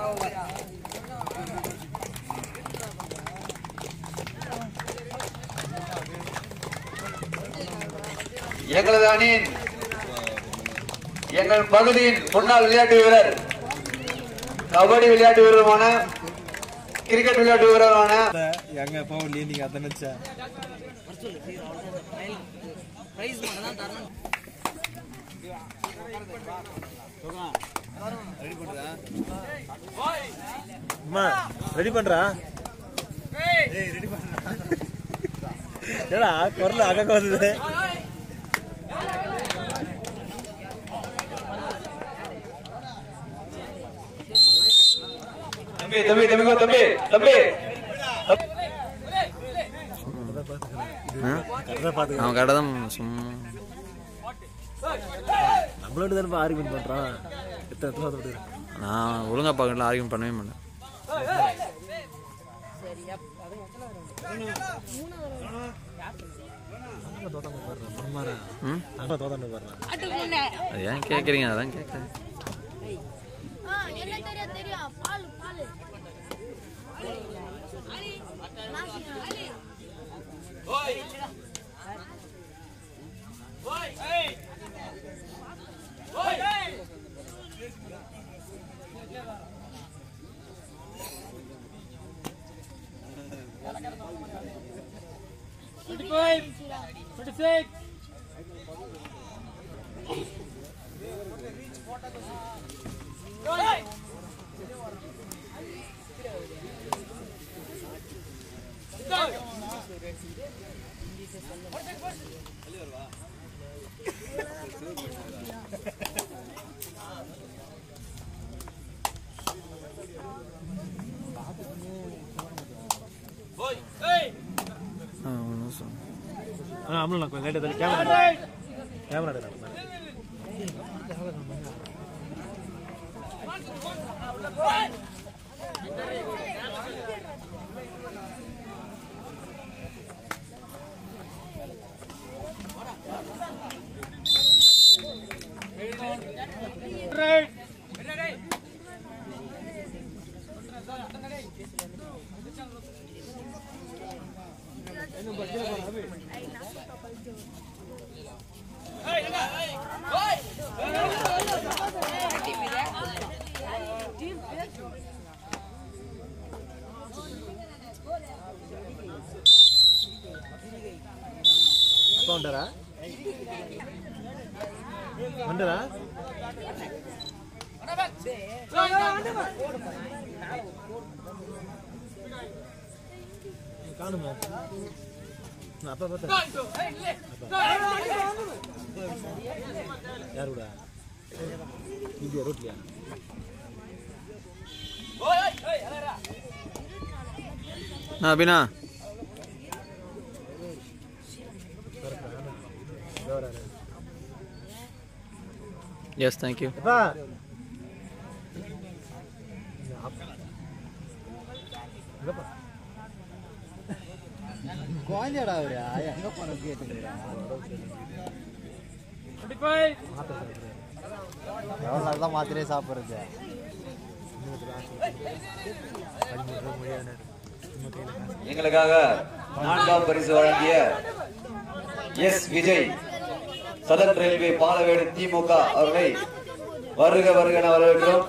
எங்களது அணியின் எங்கள் பகுதியின் முன்னாள் விளையாட்டு வீரர் கபடி விளையாட்டு வீரருமான கிரிக்கெட் விளையாட்டு வீரருமான எங்க போகலையே நீங்க அதை நினைச்சா அம்மா ரெடி பண்றா ரெடி பண்றா ஏடா குரல் அகக்க வந்தது தம்பி தம்பி தம்பி தம்பி தம்பி கரெக்டா பாத்துக்க அவன் கடை தான் சும்மா நம்மளோட தானே ஆர்குமெண்ட் பண்றான் எத்தனை எத்தனை பார்த்து நான் ஒழுங்கா பார்க்கல ஆர்கியூம் பண்ணவே மாட்டேன் தோத்தாண்டு பாடுறான் பொறுமாரா ம் அங்க தோத்தாண்டு பாடுறான் அது ஏன் கேட்குறீங்க அதான் கேட்குறேன் ஆ, என்ன தெரியும் தெரியும் பால் பால் ஆ ஒரு நிமிஷம் ஆ அம்மள நான் கொஞ்சம் லைட்டா தள்ளி கேமரா கேமரா எடுடா அப்பா வந்துட்டாரா வந்துடா காணுமா நான் அப்பா பார்த்தேன் அப்பா. யார் கூட இந்தியா ரோட்லியா நான் அபினா எஸ் தேங்க்யூ அப்பா குழந்தையடா அவரு எங்க போன கேட்டுக்கிறா எவ்வளோ நாள் தான் மாத்திரையே சாப்பிட்றது எங்களுக்காக நான்காம் பரிசு வழங்கிய எஸ் விஜய் சதன் ரயில்வே பாலவேடு திமுக அவர்களை வருக வருக என வரவேற்கிறோம்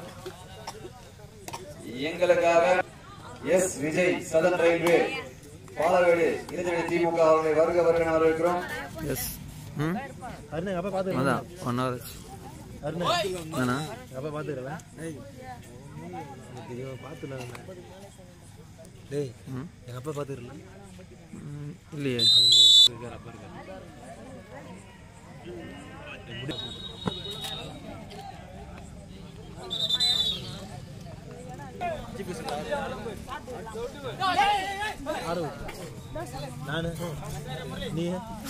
எங்களுக்காக எஸ் விஜய் சதன் ரயில்வே பாலவேடு இளைஞரணி திமுக அவர்களை வருக வருக என வரவேற்கிறோம் எஸ் ம் அருண் எங்க அப்பா பார்த்து அதான் ஒன் ஹவர் ஆச்சு அருண் என்னண்ணா எங்க அப்பா பார்த்துக்கிறல தெரியும் பார்த்துல டேய் ம் எங்க அப்பா பார்த்துக்கிறல ம், இல்லையே இருக்கார் அப்பா இருக்கார் ஆறு நானு நீ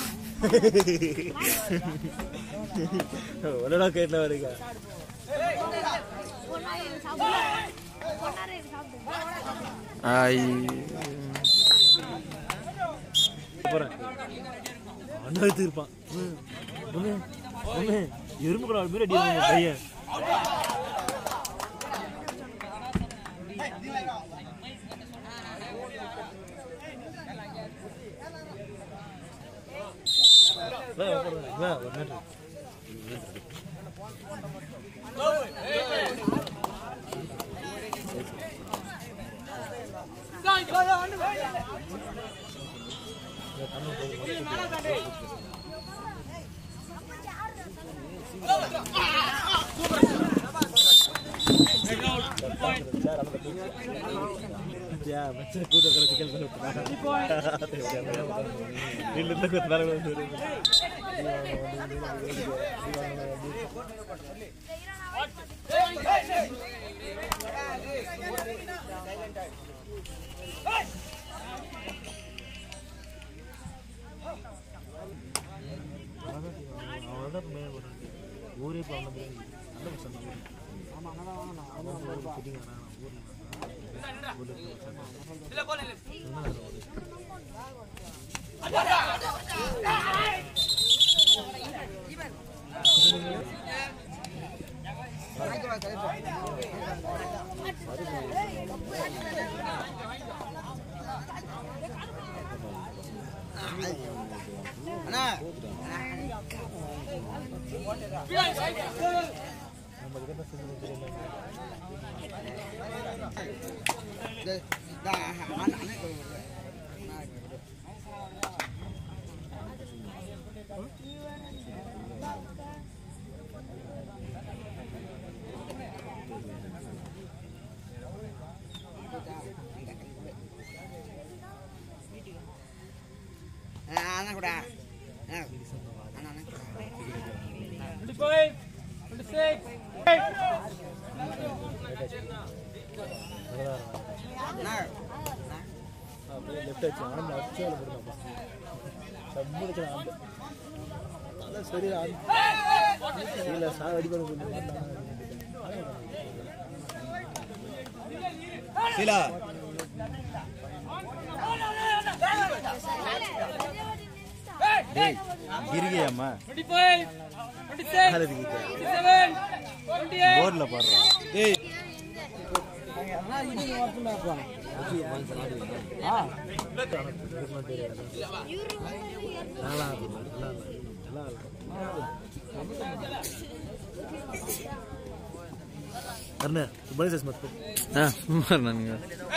ஒன்னடா கேட்ல வரீங்க ஐ போறேன் அண்ணா எடுத்து இருப்பான் ஒண்ணு ஒண்ணு எறும்பு கூட மாரி அடி வாங்க பையன் ஊரே இப்போ அவனை நல்ல பசங்க அண்ணா கூட அண்ணா அண்ணா அண்ணா அப்படியே லெஃப்ட் ஆச்சு ஆண்டு அடிச்சு வேலை போடுறாப்பா சம்மு இருக்கிற ஆண்டு அதான் சரி ஆண்டு இல்லை சாக அடிப்படை சீலா டேய் இருக்கியாம்மா போர்ல போடுறான் டேய் நல்லா இருக்கும் நல்லா இருக்கும் நல்லா ಅರ್ಣ ಬನ್ನಿ ಸಸ್ ಮತ್ತೆ ಹಾಂ ಸುಮಾರು ನನಗೆ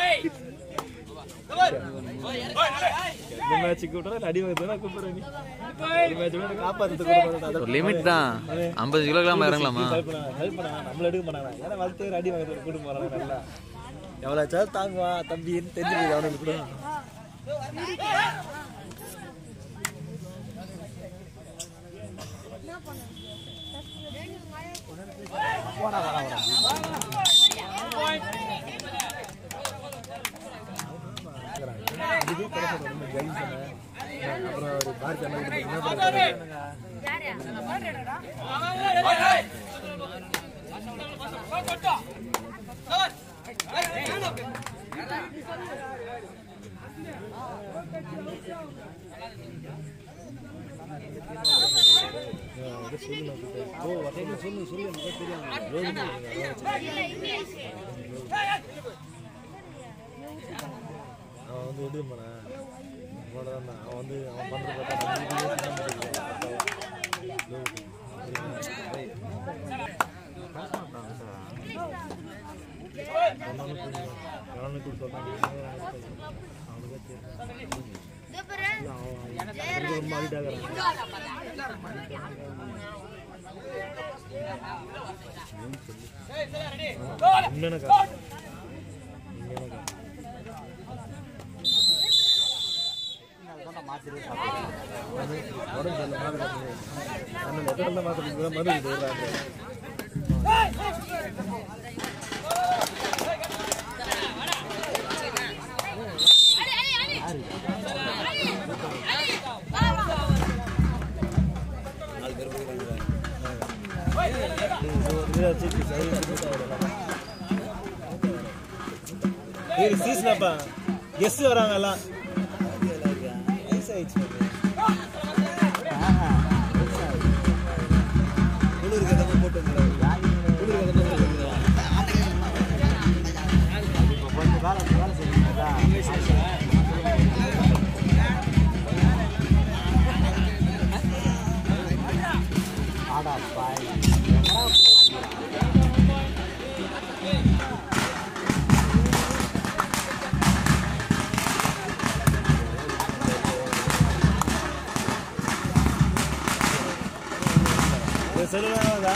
ನಿಮ್ಮ ಮ್ಯಾಚ್ ಕೊಟ್ಟರೆ ಅಡಿ ಹೋಗ್ತಾನೆ ಕೂಪರ್ ನೀ ಮ್ಯಾಚ್ கூட காப்பாத்து ஒரு லிமிட் தான் ஐம்பது கிலோகிராம் இறங்கலாமா ஹெல்ப் பண்ணா ஹெல்ப் பண்ணா நம்மள எடுக்க மாட்டாங்க ஏன்னா வளர்த்து அடி வாங்கி கூட்டு போறாங்க நல்லா எவ்வளோ தாங்குவா தம்பின்னு தெரிஞ்சு போகுது அவனுக்கு கூட இதுவே கிடைச்சது ரொம்ப ஜெயின் சொன்னேன் அப்புறம் ஒரு பார்த்து என்ன பண்ணுறது ஓ சொல்லு சொல்லு சொல்லு எனக்கு தெரியும் அவன் வந்து இது பண்ணான் அவ்வளோதான் தான். அவன் வந்து அவன் பண்ணுறது ரொம்ப அடிட்டாகிறான் உண்மையான காரணம் உண்மையான காரணம் உடம்பு சரியில்லை, மாத்திரை சாப்பிடுங்க. அண்ணன் எத்தனை நாள் மாத்திரை சாப்பிடுறா? மருந்து போடுறாங்க சீசனப்பா கெஸ் வராங்க எல்லாம் வயசாயிடுச்சு குளிர் கதவை போட்டு குளிர் கதவை போட்டு கொஞ்சம் வேலை வேலை செய்யுங்க சொல்லுவாங்க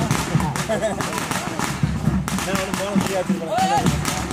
நான் ஒன்று போன ஃப்ரீயாக வச்சுருக்கேன்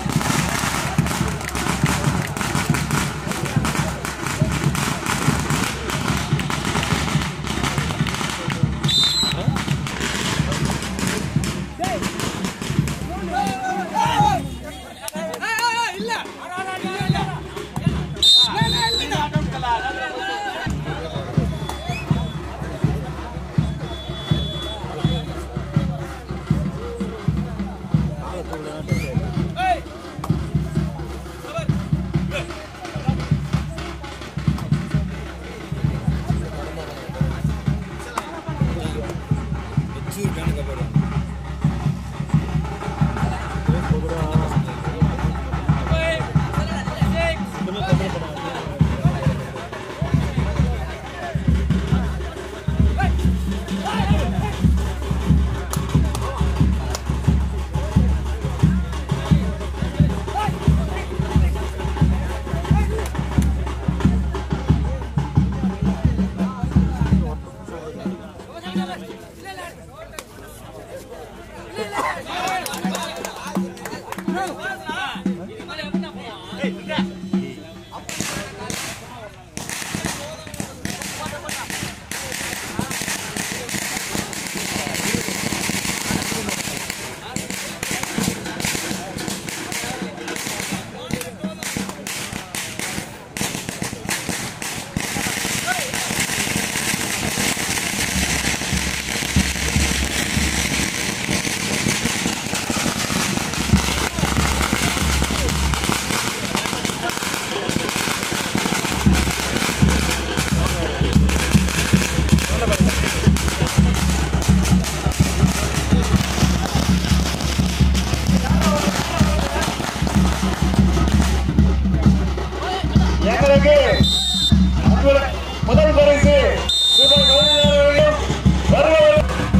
எங்களுக்கு அன்புள்ள- முதல் பரிசு ரூபாய் பதினைந்தாயிரம் வருக வருக.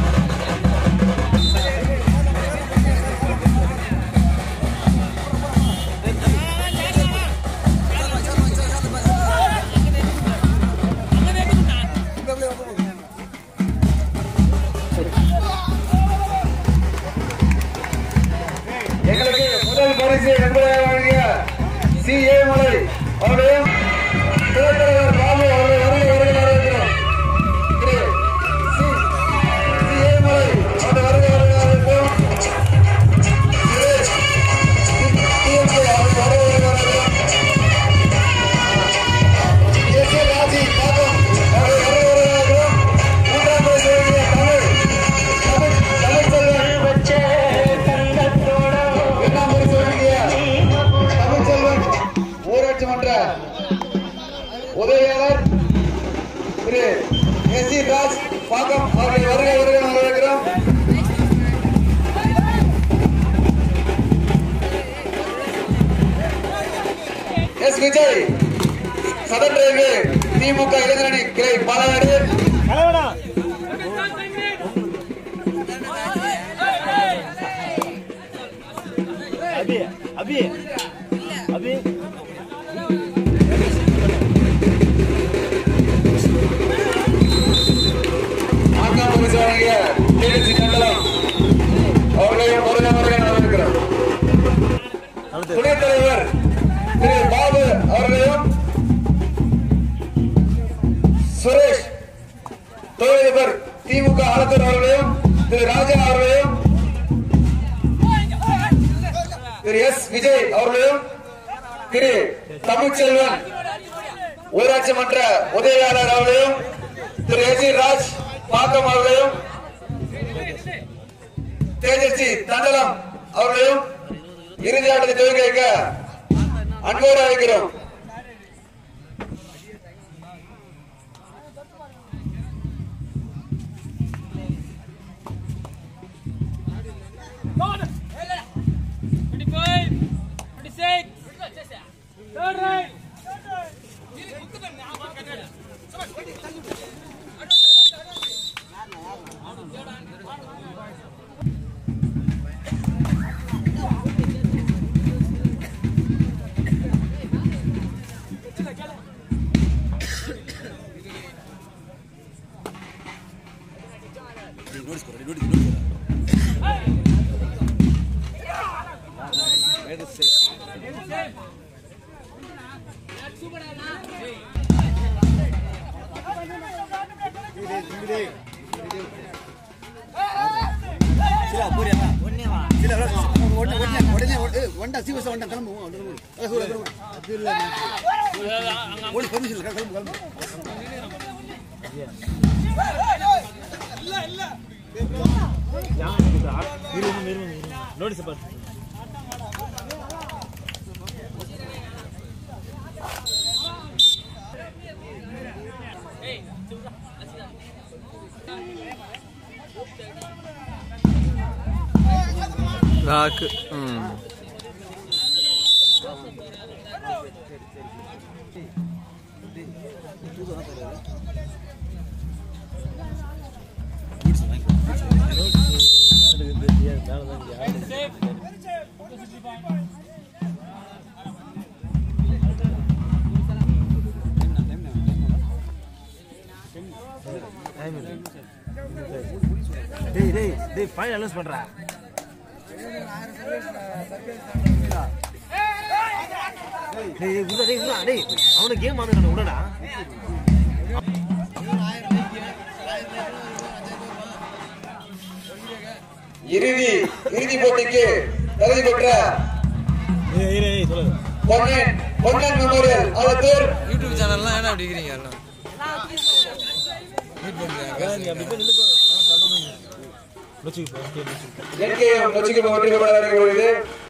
எங்களுக்கு முதல் பரிசு நண்பராக வழங்கிய சி ஏ மலை அவருடையும் துணைத்தலைவர் பாபு அவர்களை வருகை வருகை வரவேற்கிறோம் திரு சி சி ஏ மலை அவருடைய வருகை வருகை வரவேற்கிறோம் திரு டிஎம்கே அவர்கள் வருகை வருகை வரவேற்கிறோம் எஸ் ஏ ராஜி பாக்கம் அவர்களை வருகை வருகை வரவேற்கிறோம் மூன்றாம் பரிசு வழங்கிய தமிழ் தமிழ் தமிழ் செல்வன் இரண்டாம் பரிசு வழங்கிய தமிழ்ச்செல்வன் ஊராட்சி மன்ற உதவியாளர் திரு எஸ் சி ராஜ் பாக்கம் அவர்களை வருகை வருகை வரவேற்கிறோம் எஸ் விஜய் சதன் ரயில்வே திமுக இளைஞரணி கிளை பாலாடு கலவடா அபி அபி அபி நான்காம் பரிசு வழங்கிய டிஎன்சி மண்டலம் அவர்களையும் வருகை வருகை வரவேற்கிறோம் துணைத் தலைவர் திரு பாபு அவர்களையும் சுரேஷ் தொழிலதிபர் திமுக ஆளுநர் அவர்களையும் திரு ராஜா அவர்களையும் திரு எஸ் விஜய் அவர்களையும் திரு தமிழ்ச்செல்வன் ஊராட்சி மன்ற உதவியாளர் அவர்களையும் திரு எஸ் சி ராஜ் பாக்கம் அவர்களையும் தேஜஸ்வி தண்டலம் அவர்களையும் இறுதி ஆட்டத்தை துவக்கி வைக்க அன்போடு அழைக்கிறோம் நோட்டீஸ் போடுறேன் நோட்டீஸ் சிலா போறியா ஒன்னே வா சிலா உடனே உடனே உடனே உடனே ஒண்டா சீவசம் ஒண்டா கிளம்பு கிளம்பு அதான் சூழ கிளம்பு அது இல்லை போலீஸ் பர்மிஷன் கிளம்பு கிளம்பு நோட்டீஸ் பார்த்து ராக்கு ம் டேய் டேய் டேய் ஃபைனல் அனௌன்ஸ் பண்றா டேய் டேய் விடுடா டேய் விடுடா டேய் அவனுக்கு கேம் ஆடுறானே விடடா இறுதி இறுதி போட்டிக்கு தகுதி பெற்ற ஏய் ஏய் ஏய் சொல்லு பொன்னன் பொன்னன் மெமோரியல் ஆலத்தூர் யூடியூப் சேனல்லாம் ஏன்னா அப்படி இருக்கிறீங்க எல்லாம் மீட் பண்ணுங்க நீ அப்படி போய் நின்னுக்கோ வச்சுக்கோ என்கேஎம் நொச்சிக்கு வெற்றி பெற நடைபெறுகிறது